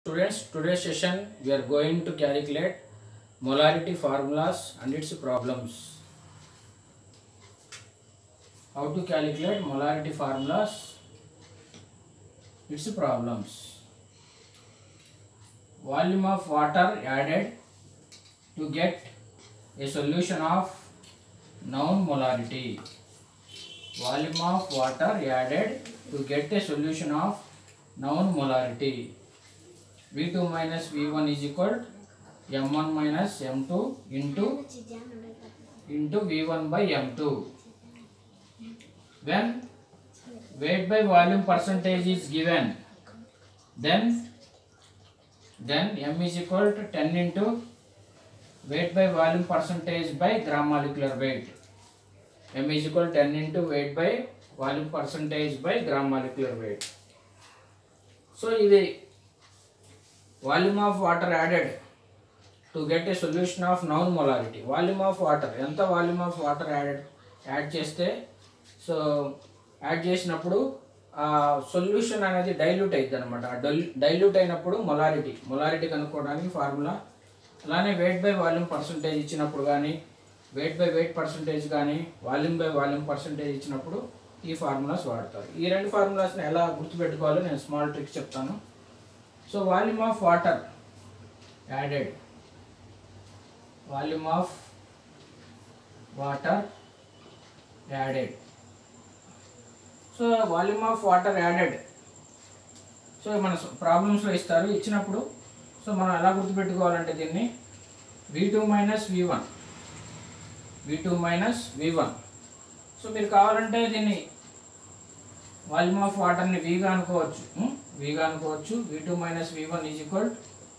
Students, today's session we are going to calculate molarity formulas and its problems. How to calculate molarity formulas, its problems. Volume of water added to get a solution of known molarity. Volume of water added to get a solution of known molarity. V2 minus V1 is equal M1 minus M2 into into V1 by M2. When weight by volume percentage is given, then then M is equal to 10 into weight by volume percentage by gram molecular weight. M is equal to 10 into weight by volume percentage by gram molecular weight. So ఇది volume of water added to get a solution of known molarity volume of water ఎంత volume of water added add చేస్తే so add చేసినప్పుడు ఆ solution అనేది dilute అవుతుంది అనమాట dilute అయినప్పుడు molarity molarity కనుక్కోవడానికి ఫార్ములా అలానే వెయిట్ బై వాల్యూమ్ పర్సంటేజ్ ఇచ్చినప్పుడు కానీ వెయిట్ బై వెయిట్ పర్సంటేజ్ కానీ వాల్యూమ్ బై వాల్యూమ్ పర్సంటేజ్ ఇచ్చినప్పుడు ఈ ఫార్ములాస్ వాడతారు ఈ రెండు ఫార్ములాస్ని ఎలా గుర్తుపెట్టుకోవాలో నేను స్మాల్ ట్రిక్స్ చెప్తాను so volume of water added volume of water added so volume of water added so మన ప్రాబ్లమ్స్లో ఇస్తారు ఇచ్చినప్పుడు సో మనం ఎలా గుర్తుపెట్టుకోవాలంటే దీన్ని V two minus V one V two minus V one so మీరు కావాలంటే దీన్ని వాల్యూమ్ ఆఫ్ వాటర్ని వీగా అనుకోవచ్చు వీగా అనుకోవచ్చు V two minus V one is equal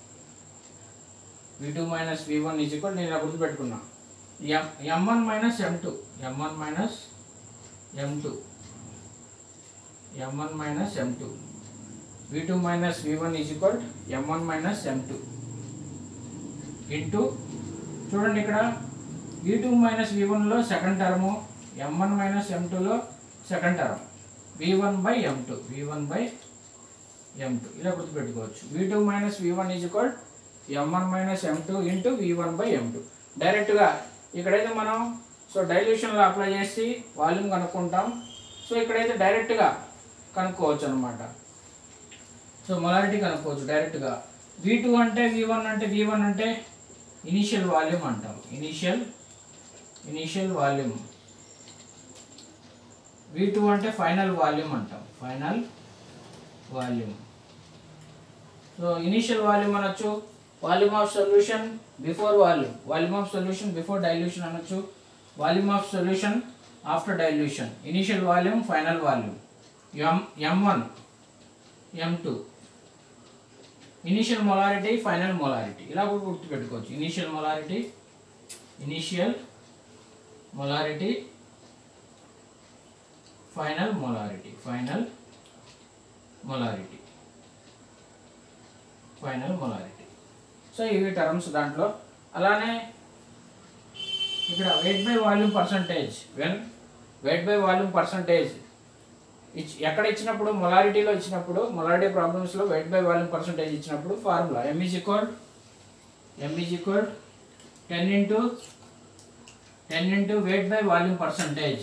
V two minus V one is equal నేను ఇలా గుర్తుపెట్టుకున్నా M M one minus M two M one minus M two M one minus M two V two minus V one is equal M one minus M two into చూడండి ఇక్కడ V two minus V వన్లో second term M one minus M టూలో second term V one by M two V one by M two ఇలా గుర్తుపెట్టుకోవచ్చు V two minus V one is equal M one minus M two into V one by M two డైరెక్ట్గా ఇక్కడైతే మనం so డైల్యూషన్లో apply చేసి volume కనుక్కుంటాం so ఇక్కడైతే డైరెక్ట్గా కనుక్కోవచ్చు అనమాట సో మొలారిటీ కనుక్కోవచ్చు డైరెక్ట్గా వి టూ అంటే వి వన్ అంటే వి వన్ అంటే ఇనీషియల్ వాల్యూమ్ అంటాం initial initial volume V two అంటే ఫైనల్ వాల్యూమ్ అంటాం final volume so initial volume అనొచ్చు volume of solution before volume volume of solution before dilution అనొచ్చు volume of solution after dilution initial volume final volume M M one M two initial molarity final molarity ఇలా కూడా గుర్తుపెట్టుకోవచ్చు initial molarity initial molarity final molarity final molarity final molarity so ఇవి terms దాంట్లో అలానే ఇక్కడ weight by volume percentage when weight by volume percentage which ఎక్కడ ఇచ్చినప్పుడు మొలారిటీలో ఇచ్చినప్పుడు మొలారిటీ ప్రాబ్లమ్స్లో వెయిట్ బై వాల్యూమ్ పర్సంటేజ్ ఇచ్చినప్పుడు formula M is equal M is equal ten into ten into weight by volume percentage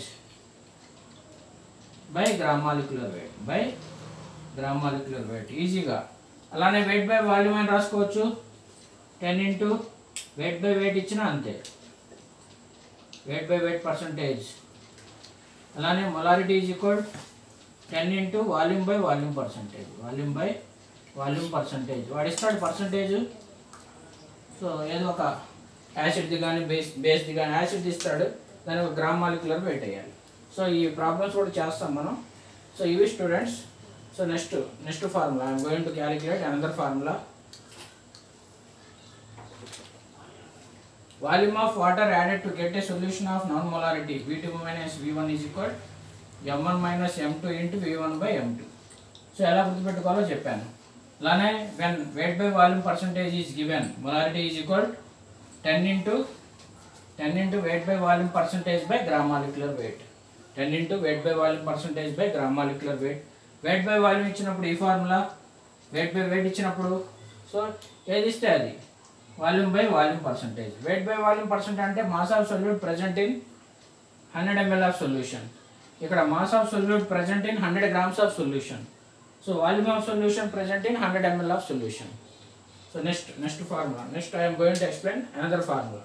by gram molecular weight by gram molecular weight ఈజీగా అలానే weight by volume అని రాసుకోవచ్చు ten into weight by weight ఇచ్చినా అంతే weight by weight percentage అలానే molarity is equal ten into volume by volume percentage volume by volume percentage వాడు ఇస్తాడు percentage so ఏదో ఒక యాసిడ్ది కానీ బేస్ బేస్ది కానీ యాసిడ్ ఇస్తాడు దాని ఒక గ్రామ్ మాలిక్యులర్ వెయిట్ వేయాలి సో ఈ ప్రాబ్లమ్స్ కూడా చేస్తాం మనం సో ఇవి students so next next formula I'm going to calculate another formula volume of water added to get a solution of known molarity V two minus V one is equal M one minus M two into V one by M two so ఎలా గుర్తుపెట్టుకోవాలో చెప్పాను అలానే when weight by volume percentage is given molarity is equal ten into ten into weight by volume percentage by gram molecular weight ten into weight by volume percentage by gram molecular weight weight by volume ఇచ్చినప్పుడు ఈ formula weight by weight ఇచ్చినప్పుడు so ఏది ఇస్తే అది volume by volume percentage weight by volume percent అంటే mass of solute present in hundred ML of solution ఇక్కడ mass of solute present in hundred grams of solution so volume of solution present in hundred ML of solution so next next formula next I'm going to explain another formula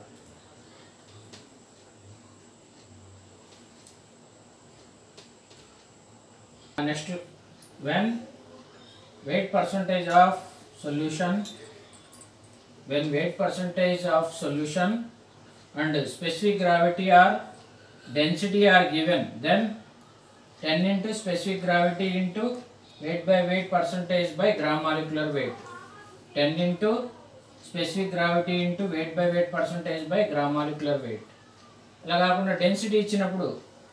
next when weight percentage of solution when weight percentage of solution and specific gravity or density are given then 10 into specific gravity into weight by weight percentage by gram molecular weight 10 into specific gravity into weight by weight percentage by gram molecular weight ఇలా కాకుండా density ఇచ్చినప్పుడు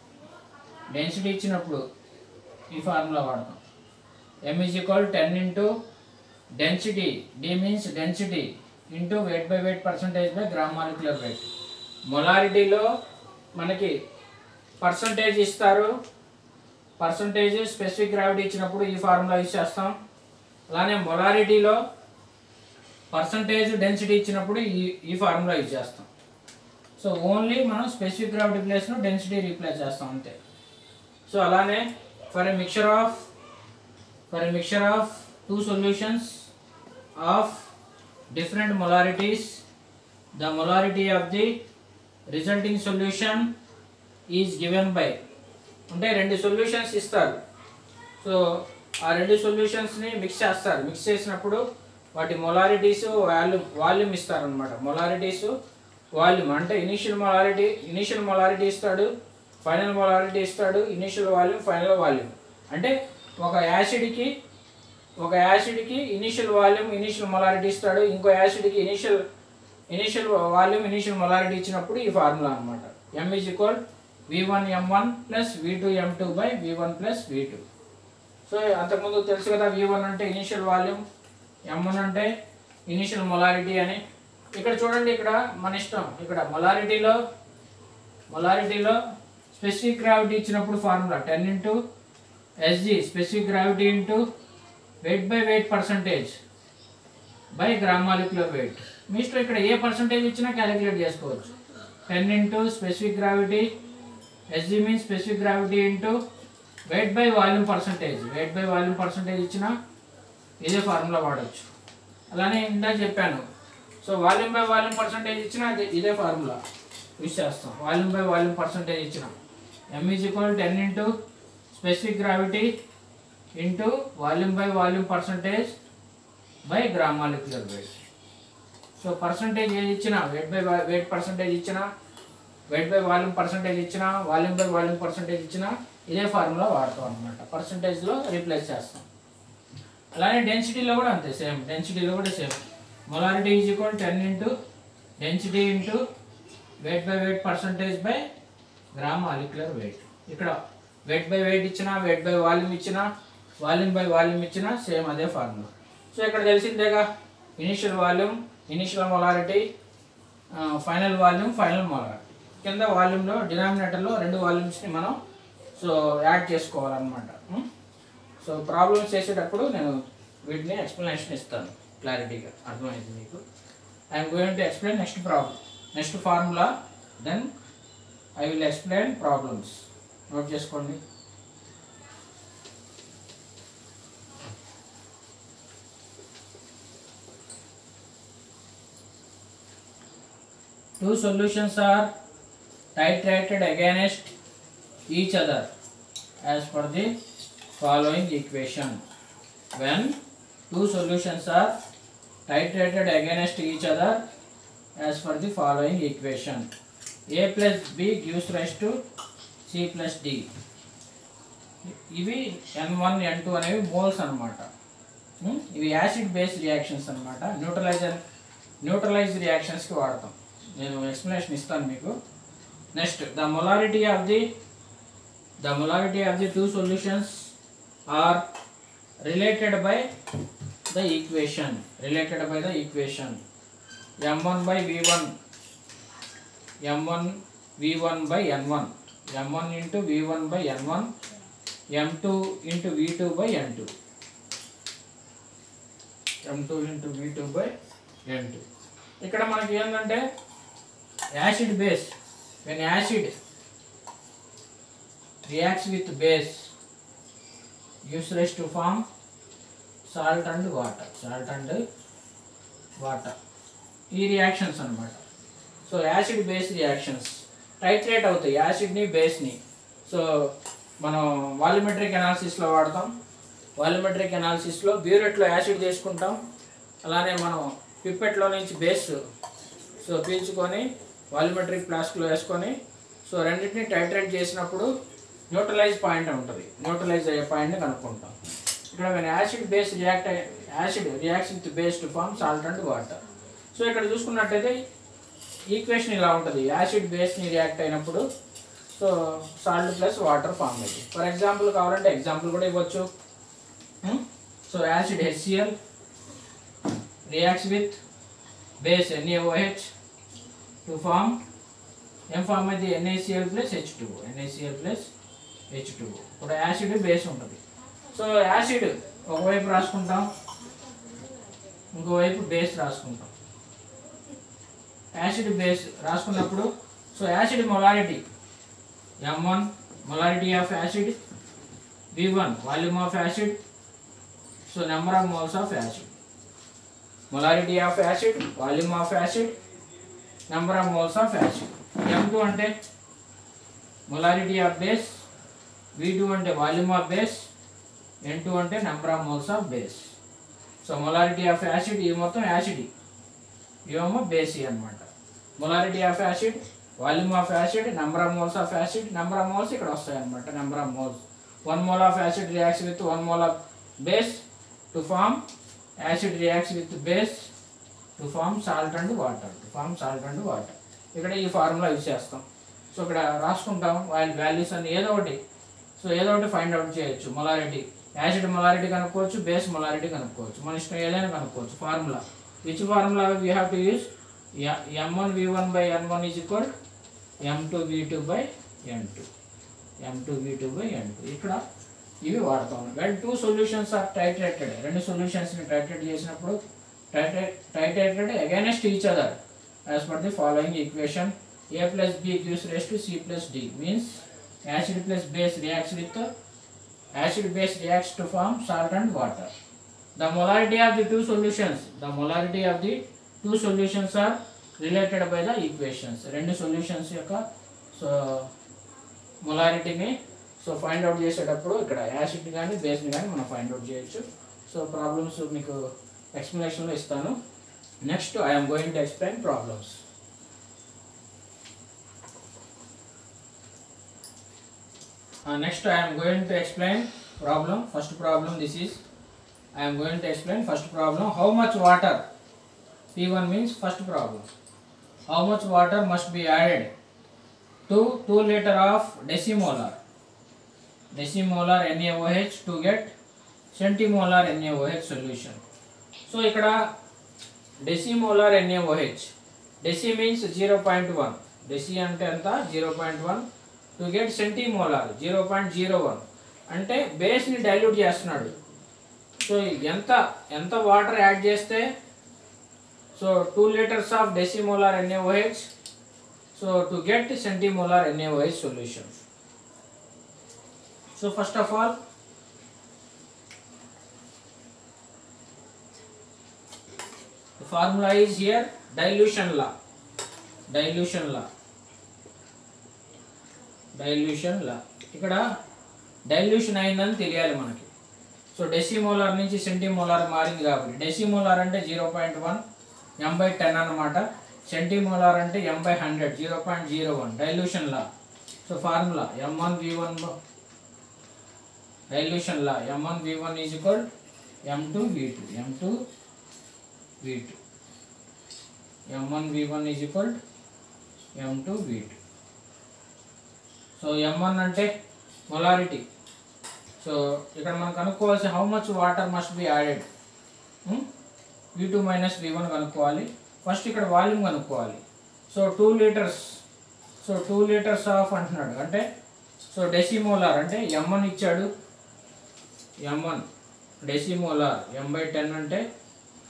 density ఇచ్చినప్పుడు ఈ formula వాడతాం M is equal ten into density D means density into weight by weight percentage by gram molecular weight మొలారిటీలో మనకి percentage ఇస్తారు percentage specific gravity ఇచ్చినప్పుడు ఈ ఫార్ములా యూజ్ చేస్తాం అలానే మొలారిటీలో పర్సంటేజ్ డెన్సిటీ ఇచ్చినప్పుడు ఈ ఈ ఫార్ములా యూజ్ చేస్తాం సో ఓన్లీ మనం స్పెసిఫిక్ గ్రావిటీ ప్లేస్లో డెన్సిటీ రీప్లేస్ చేస్తాం అంతే సో అలానే for a mixture of for a mixture of two solutions of different molarities the molarity of the resulting solution is given by అంటే రెండు solutions ఇస్తారు so ఆ రెండు సొల్యూషన్స్ని మిక్స్ చేస్తారు మిక్స్ చేసినప్పుడు వాటి మొలారిటీస్ వాల్యూమ్ వాల్యూమ్ ఇస్తారనమాట మొలారిటీస్ వాల్యూమ్ అంటే ఇనిషియల్ మొలారిటీ ఇనిషియల్ మొలారిటీ ఇస్తాడు ఫైనల్ మొలారిటీ ఇస్తాడు ఇనిషియల్ వాల్యూమ్ ఫైనల్ వాల్యూమ్ అంటే ఒక యాసిడ్కి ఒక యాసిడ్కి ఇనిషియల్ వాల్యూమ్ ఇనిషియల్ మొలారిటీ ఇస్తాడు ఇంకో యాసిడ్కి initial initial volume initial molarity ఇచ్చినప్పుడు ఈ ఫార్ములా అనమాట M is equal V one M one plus V two M two by V one plus V two so అంతకుముందు తెలుసు కదా వి వన్ అంటే ఇనిషియల్ వాల్యూమ్ ఎం వన్ అంటే initial molarity అని ఇక్కడ చూడండి ఇక్కడ మన ఇష్టం ఇక్కడ మొలారిటీలో మొలారిటీలో స్పెసిఫిక్ గ్రావిటీ ఇచ్చినప్పుడు formula ten into SG specific gravity into weight by weight percentage by gram molecular weight మీ ఇష్టం ఇక్కడ ఏ పర్సంటేజ్ ఇచ్చినా క్యాలిక్యులేట్ చేసుకోవచ్చు ten into specific gravity SG means specific gravity into weight by volume percentage weight by volume percentage ఇచ్చినా ఇదే formula వాడచ్చు అలానే ఇందాక చెప్పాను so volume by volume percentage ఇచ్చినా అదే- ఇదే ఫార్ములా యూస్ చేస్తాం వాల్యూమ్ బై వాల్యూమ్ పర్సంటేజ్ ఇచ్చిన M is equal ten into specific gravity into volume by volume percentage by gram molecular weight so percentage ఏది ఇచ్చినా వెయిట్ బై వెయిట్ పర్సంటేజ్ ఇచ్చినా weight by volume percentage ఇచ్చినా volume by volume percentage ఇచ్చినా ఇదే formula వాడతాం అనమాట పర్సంటేజ్లో replace చేస్తాం అలానే డెన్సిటీలో కూడా అంతే సేమ్ డెన్సిటీలో కూడా same molarity is equal ten into density into weight by weight percentage by gram molecular weight ఇక్కడ వెయిట్ బై వెయిట్ ఇచ్చినా వెయిట్ బై వాల్యూమ్ ఇచ్చినా వాల్యూమ్ బై వాల్యూమ్ ఇచ్చినా సేమ్ అదే ఫార్ములా సో ఇక్కడ తెలిసిందేగా initial volume initial molarity final volume final molarity కింద వాల్యూమ్లో డినామినేటర్లో రెండు వాల్యూమ్స్ని మనం సో యాడ్ చేసుకోవాలన్నమాట ఉం? సో ప్రాబ్లమ్స్ చేసేటప్పుడు నేను వీటిని ఎక్స్ప్లెనేషన్ ఇస్తాను క్లారిటీగా అర్థమైంది మీకు I'm going to explain next problem next formula then I will explain problems note చేసుకోండి two solutions are titrated against each other as per the following equation when two solutions are titrated against each other as per the following equation a plus b gives rise to c plus d ఇవి N one N two అనేవి moles అనమాట ఇవి acid base reactions అనమాట neutralizer neutralize రియాక్షన్స్కి వాడతాం నేను explanation ఇస్తాను మీకు next the molarity of the the molarity of the two solutions are related by the equation related by the equation M one by V one M one V one by N one M one into V one by N one M two into V two by N two M two into V two by N two ఇక్కడ మనకి ఏంటంటే acid base when acid reacts with base gives rise to form salt and water salt and water ఈ reactions అన్నమాట so acid base reactions titrate అవుతాయి యాసిడ్ని బేస్ని so మనం volumetric అనాలిసిస్లో వాడతాం volumetric అనాలిసిస్లో బ్యూరెట్లో acid తీసుకుంటాం అలానే మనం పిప్పెట్లో నుంచి బేస్ సో పీల్చుకొని వాల్యూమెట్రిక్ ఫ్లాస్క్లో వేసుకొని సో రెండింటిని టైట్రేట్ చేసినప్పుడు న్యూట్రలైజ్ పాయింట్ ఉంటుంది న్యూట్రలైజ్ అయ్యే పాయింట్ని కనుక్కుంటాం ఇక్కడ మన acid base react acid reacts with base to form salt and water so ఇక్కడ చూసుకున్నట్టయితే ఈక్వేషన్ ఇలా ఉంటుంది యాసిడ్ బేస్ని రియాక్ట్ అయినప్పుడు so salt plus water form అవుతుంది ఫర్ ఎగ్జాంపుల్ కావాలంటే ఎగ్జాంపుల్ కూడా ఇవ్వచ్చు so acid HCl reacts with base NaOH to form ఏం ఫామ్ అయితే NaCl plus H two NaCl plus H two ఇప్పుడు యాసిడ్ బేస్ ఉంటుంది సో యాసిడ్ ఒకవైపు రాసుకుంటాం ఇంకోవైపు బేస్ రాసుకుంటాం యాసిడ్ బేస్ రాసుకున్నప్పుడు so acid molarity M one molarity of acid V one volume of acid so number of moles of acid molarity of acid volume of acid number of moles of acid M two అంటే molarity of base V two అంటే volume of base N two అంటే number of moles of base so molarity of acid ఇది మొత్తం acid ఇవేమో బేసి అన్నమాట molarity of acid volume of acid number of moles of acid number of moles ఇక్కడ వస్తాయి అనమాట number of moles one mole of acid reacts with one mole of base to form acid reacts with base to form salt and water to form salt and water ఇక్కడ ఈ formula use చేస్తాం so ఇక్కడ రాసుకుంటాం వాళ్ళ values అని ఏదో ఒకటి so ఏదో ఒకటి ఫైండ్ అవుట్ చేయొచ్చు మొలారిటీ యాసిడ్ మొలారిటీ కనుక్కోవచ్చు బేస్ మొలారిటీ కనుక్కోవచ్చు మన ఇష్టం ఏదైనా కనుక్కోవచ్చు formula which formula we have to use M one V one by N one is equal M two V two by N two M two V two by N two ఇక్కడ ఇవి వాడతాం well two solutions are titrated రెండు సొల్యూషన్స్ని titrate చేసినప్పుడు titrate titrated against each other as per the following equation A plus B gives rise to C plus D means acid plus base reacts with acid base reacts to form salt and water the molarity of the two solutions the molarity of the two solutions are related by the equations రెండు solutions యొక్క so మొలారిటీని so find out చేసేటప్పుడు ఇక్కడ acid కానీ బేస్ని కానీ మనం find out చేయొచ్చు సో ప్రాబ్లమ్స్ మీకు ఎక్స్ప్లెనేషన్లో ఇస్తాను next I'm going to explain problems next I'm going to explain problem first problem this is I am going to explain first problem. How much water? P1 means first problem. How much water must be added to 2 liter of decimolar? Decimolar NaOH to get centimolar NaOH solution. So ఇక్కడ decimolar NaOH deci means zero point one deci అంటే ఎంత zero point one to get centimolar zero point zero one అంటే బేస్ని dilute చేస్తున్నాడు so ఎంత ఎంత water add చేస్తే so two litres of decimolar NaOH so to get centimolar NaOH solution so first of all the formula is here dilution law dilution law dilution law ఇక్కడ dilution అయిందని తెలియాలి మనకి so డెసిమోలార్ నుంచి సెంటీమోలార్ మారింది కాబట్టి డెసిమోలార్ అంటే zero point one M by ten అనమాట centimolar అంటే M by hundred zero point zero one dilution law so formula M one V one dilution law M one V one is equal M two V two M two V two M one V one is equal M two V two so M one అంటే molarity so ఇక్కడ మనం కనుక్కోవాల్సి how much water must be added we two minus V one కనుక్కోవాలి first ఇక్కడ volume కనుక్కోవాలి so two litres so two litres of అంటున్నాడు అంటే so decimolar అంటే ఎం వన్ ఇచ్చాడు M one decimolar M by ten అంటే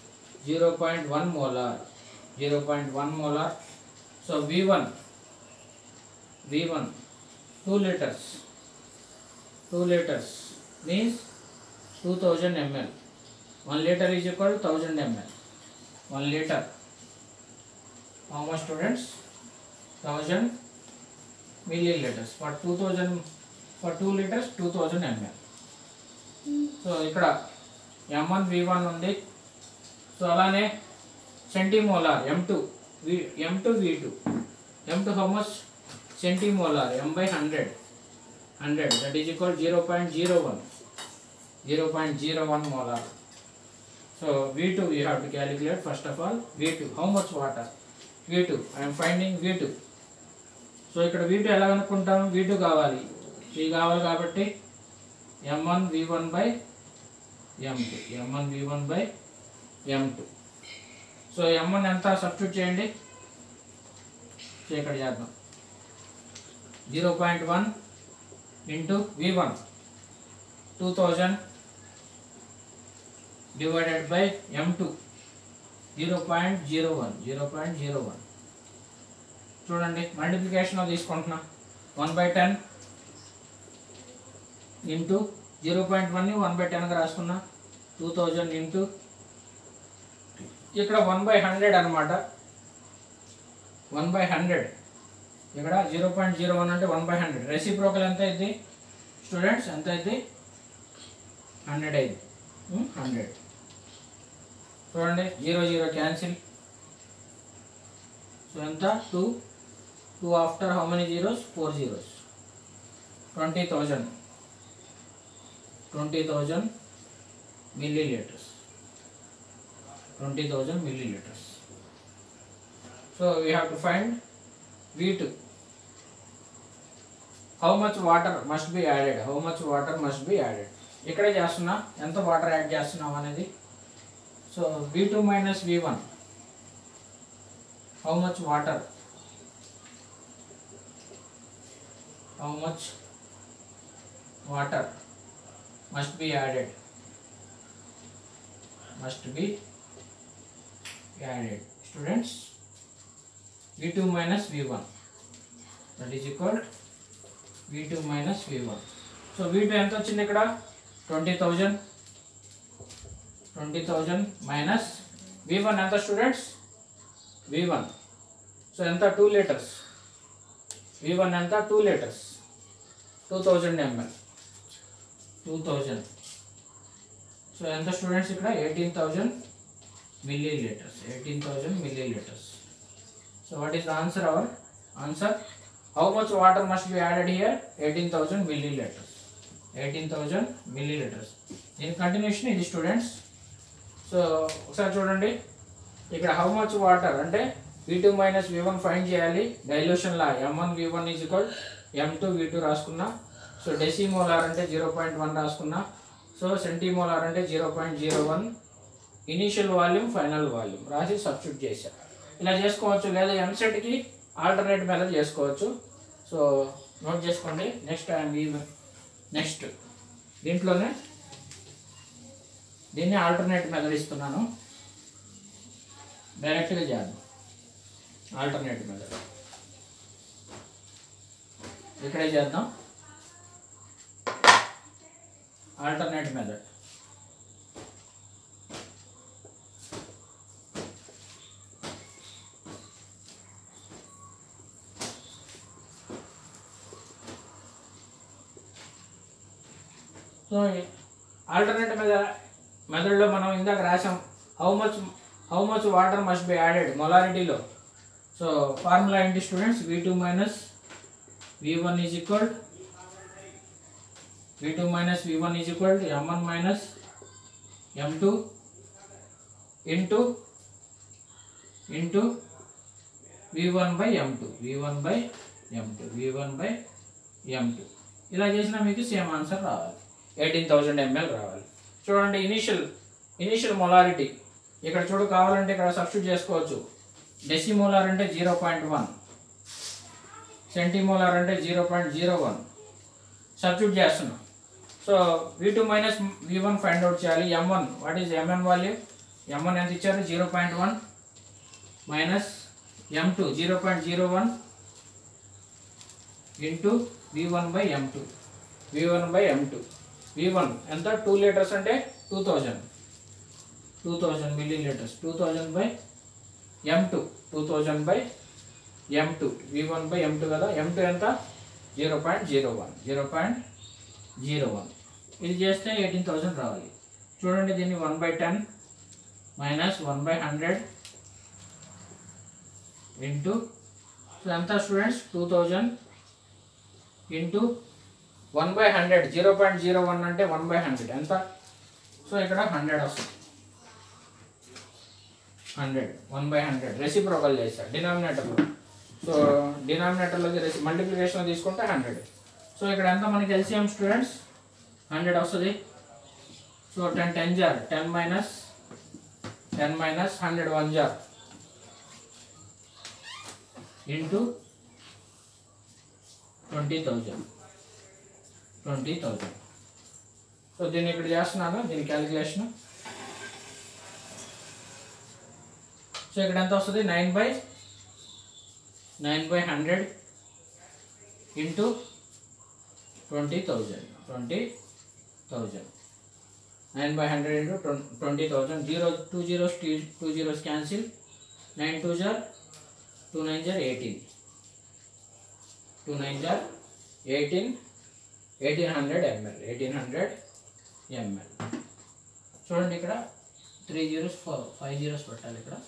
zero point one molar zero point one molar so V one V one two litres two litres means two thousand ml one litre is equal thousand ml one litre how much students 1000 milliliters for 2000 for 2 liters 2000 ml so ఇక్కడ M one V one ఉంది so అలానే centimolar M two V M two V two M two how much centimolar M by hundred hundred that is equal zero point zero one zero point zero one molar so V two you have to calculate first of all V two how much water V two I'm finding V two so ఇక్కడ V two ఎలా కనుక్కుంటాం వి two కావాలి V కావాలి కాబట్టి M one V one by M two M one V one by M two so M one ఎంత substitute చేయండి so ఇక్కడ చేద్దాం zero point one into V one two thousand divided by M two zero point zero one zero point zero one చూడండి multiplication తీసుకుంటున్నా one by ten into zero point వన్ని one by టెన్గా రాసుకున్నా two thousand into ఇక్కడ one by hundred అనమాట one by hundred ఇక్కడ zero point zero one అంటే one by hundred reciprocal ఎంత అయింది స్టూడెంట్స్ ఎంత అయింది హండ్రెడ్ అయింది హండ్రెడ్ చూడండి జీరో జీరో క్యాన్సిల్ సో ఎంత two two after how many zeros four zeros twenty thousand twenty thousand millilitres twenty thousand millilitres so we have to find V two how much water must be added how much water must be added ఇక్కడే చేస్తున్నా ఎంత water add చేస్తున్నాం అనేది so V two minus V one how much water how much water must be added must be added students V two minus V one that is equal V two minus V one so V two ఎంత వచ్చింది ఇక్కడ twenty thousand twenty thousand minus V one ఎంత students V one so ఎంత two litres V one ఎంత two litres two thousand ML two thousand so ఎంత students ఇక్కడ eighteen thousand millilitres eighteen thousand millilitres so what is the answer our answer how much water must be added here eighteen thousand millilitres eighteen thousand millilitres దీని కంటిన్యూషన్ ఇది students so ఒకసారి చూడండి ఇక్కడ how much water అంటే V two minus V one find చేయాలి dilution law M one V one is equal M two V two రాసుకున్నా so decimolar అంటే జీరో పాయింట్ వన్ రాసుకున్నా సో సెంటీమోలార్ అంటే zero point zero one initial volume final volume రాసి substitute చేశా ఇలా చేసుకోవచ్చు లేదా ఎంసెట్కి ఆల్టర్నేట్ మెథడ్ చేసుకోవచ్చు సో నోట్ చేసుకోండి నెక్స్ట్ ఐఎమ్ నెక్స్ట్ దీంట్లోనే దీన్ని ఆల్టర్నేట్ మెథడ్ ఇస్తున్నాను డైరెక్ట్గా చేద్దాం ఆల్టర్నేట్ మెథడ్ ఇక్కడే చేద్దాం alternate method so alternate method మెథడ్లో మనం ఇందాక రాసాం how much how much water must be added మొలారిటీలో సో ఫార్ములా ఏంటి students V two minus V one is equal V two minus V one is equal to M one minus M two into into V one by M two V one by M two V one by M two ఇలా చేసినా మీకు same answer రావాలి eighteen thousand ML రావాలి చూడండి initial initial molarity ఇక్కడ చూడు కావాలంటే ఇక్కడ సబ్స్టిట్యూట్ చేసుకోవచ్చు డెసిమోలార్ అంటే జీరో పాయింట్ వన్ సెంటీమోలార్ అంటే zero point zero one substitute చేస్తున్నాం so V two minus V one find out చేయాలి M one what is MN value M one ఎంత ఇచ్చారు zero point one minus M two zero point zero one into V one by M two V one by M two V one ఎంత two litres అంటే two thousand two thousand millilitres two thousand by M two two thousand by M two V one by M two కదా M two ఎంత zero point zero one zero point zero one ఇది చేస్తే eighteen thousand రావాలి చూడండి దీన్ని one by ten minus one by hundred into so ఎంత students two thousand into one by hundred zero point zero one అంటే one by hundred ఎంత so ఇక్కడ hundred వస్తుంది hundred one by hundred reciprocal చేశారు డినామినేటర్లో సో డినామినేటర్లోకి రెసి multiplication తీసుకుంటే హండ్రెడ్ సో ఇక్కడ ఎంత మనకి ఎల్సిఎం స్టూడెంట్స్ హండ్రెడ్ వస్తుంది సో టెన్ టెన్ జార్ ten minus ten minus hundred one జార్ into twenty thousand twenty thousand so దీన్ని ఇక్కడ చేస్తున్నాను దీని క్యాలిక్యులేషన్ సో ఇక్కడ ఎంత వస్తుంది nine by nine by hundred into twenty thousand twenty thousand nine by hundred into twenty thousand zero two zeros two zeros cancel nine two జార్ two nine జార్ eighteen two nine జార్ eighteen eighteen hundred ML eighteen hundred ML చూడండి ఇక్కడ three zeros four five zeros పెట్టాలి ఇక్కడ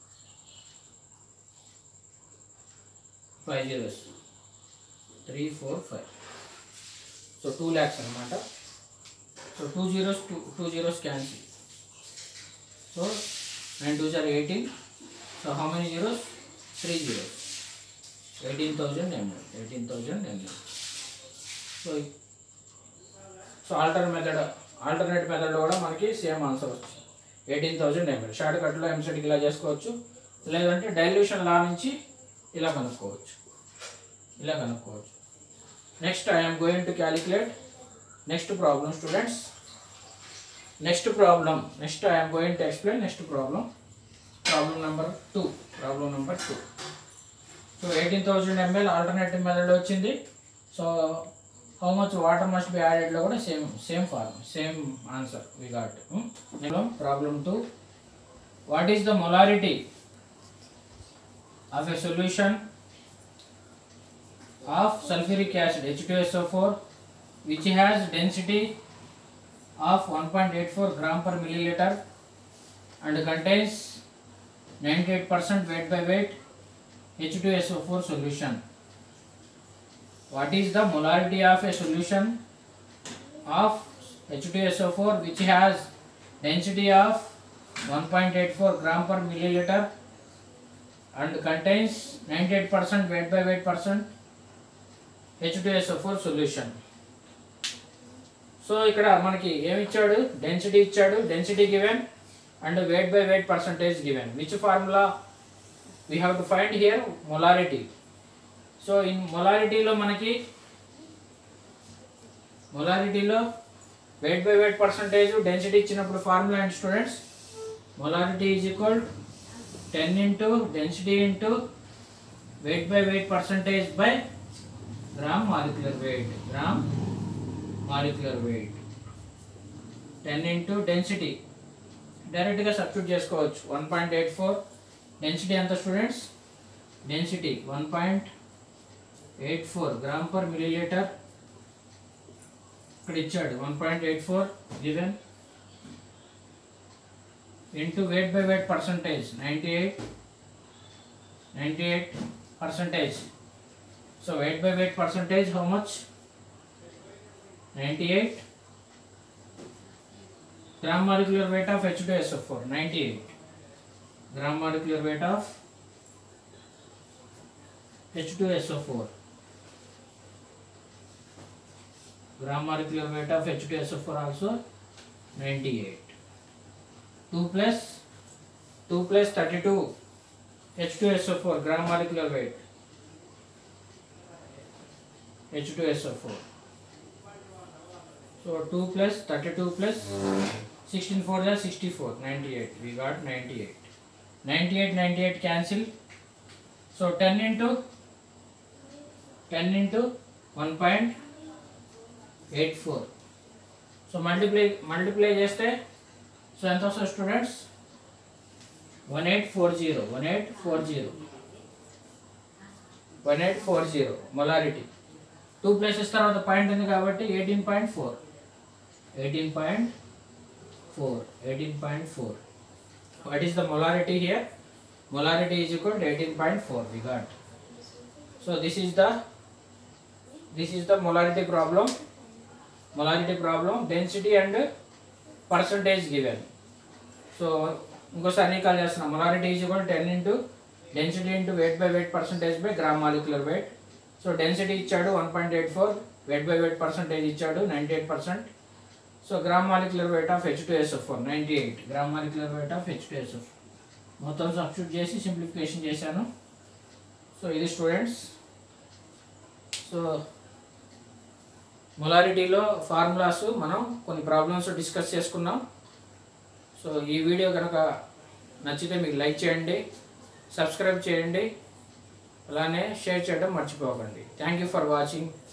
five zeros three four five so two lakhs అనమాట so two zeros two two zeros cancel so nine two జార్ eighteen so how many zeros three zeros eighteen thousand ML eighteen thousand ML so so alter method alternate మెథడ్లో కూడా మనకి same answer వచ్చింది eighteen thousand ML షార్ట్ కట్లో ఎంసెట్కి ఇలా చేసుకోవచ్చు లేదంటే డైల్యూషన్ లా నుంచి ఇలా కనుక్కోవచ్చు ఇలా కనుక్కోవచ్చు next I'm going to calculate next problem students next problem next I'm going to explain next problem problem number two problem number two so eighteen thousand ML alternative method వచ్చింది so how much water must be యాడెడ్లో కూడా same same form same answer we got problem two what is the molarity of a solution of sulfuric acid H2SO4 which has density of 1.84 gram per milliliter and contains 98% weight by weight H2SO4 solution. What is the molarity of a solution of H2SO4 which has density of 1.84 gram per milliliter and contains 98% weight by weight percent H2SO4 solution. So ఇక్కడ మనకి ఏమి ఇచ్చాడు density ఇచ్చాడు density given and weight by weight percentage given which formula we have to find here molarity so in మొలారిటీలో మనకి మొలారిటీలో weight by weight percentage density ఇచ్చినప్పుడు formula ఏంటి students molarity is equal ten into density into weight by weight percentage by gram molecular weight gram molecular weight ten into density డైరెక్ట్గా substitute చేసుకోవచ్చు one point eight four density ఎంత students density one point eight four gram per millilitre ఇక్కడ ఇచ్చాడు one point eight four given into weight by weight percentage 98 98 percentage so weight by weight percentage how much 98 gram molecular weight of H2SO4 98 gram molecular weight of H2SO4 gram molecular weight of H2SO4 also 98 2 plus 2 plus 32 H2SO4 gram molecular weight H2SO4 so 2 plus 32 plus 16 4 is 64 98 we got 98 98 98 cancel so 10 into 10 into 1.84 so multiply multiply చేస్తే so ఎంత వస్తుంది students one eight four zero one eight four zero one eight four zero molarity two places తర్వాత point ఉంది కాబట్టి eighteen point four eighteen point four eighteen point four what is the molarity here molarity is equal eighteen point four we got so this is the this is the molarity problem molarity problem density and percentage given so ఇంకోసారి recall చేస్తున్నాం molarity is equal ten into density into weight by weight percentage by gram molecular weight so density ఇచ్చాడు one point eight four weight by weight percentage ఇచ్చాడు ninety eight percent so gram molecular weight of H two SO four ninety eight gram molecular weight of H two SO మొత్తం substitute చేసి simplification చేశాను so ఇది students so మొలారిటీలో formulas మనం కొన్ని problems discuss చేసుకున్నాం so ఈ వీడియో కనుక నచ్చితే మీకు లైక్ చేయండి సబ్స్క్రైబ్ చేయండి అలానే షేర్ చేయడం మర్చిపోకండి థ్యాంక్ యూ ఫర్ వాచింగ్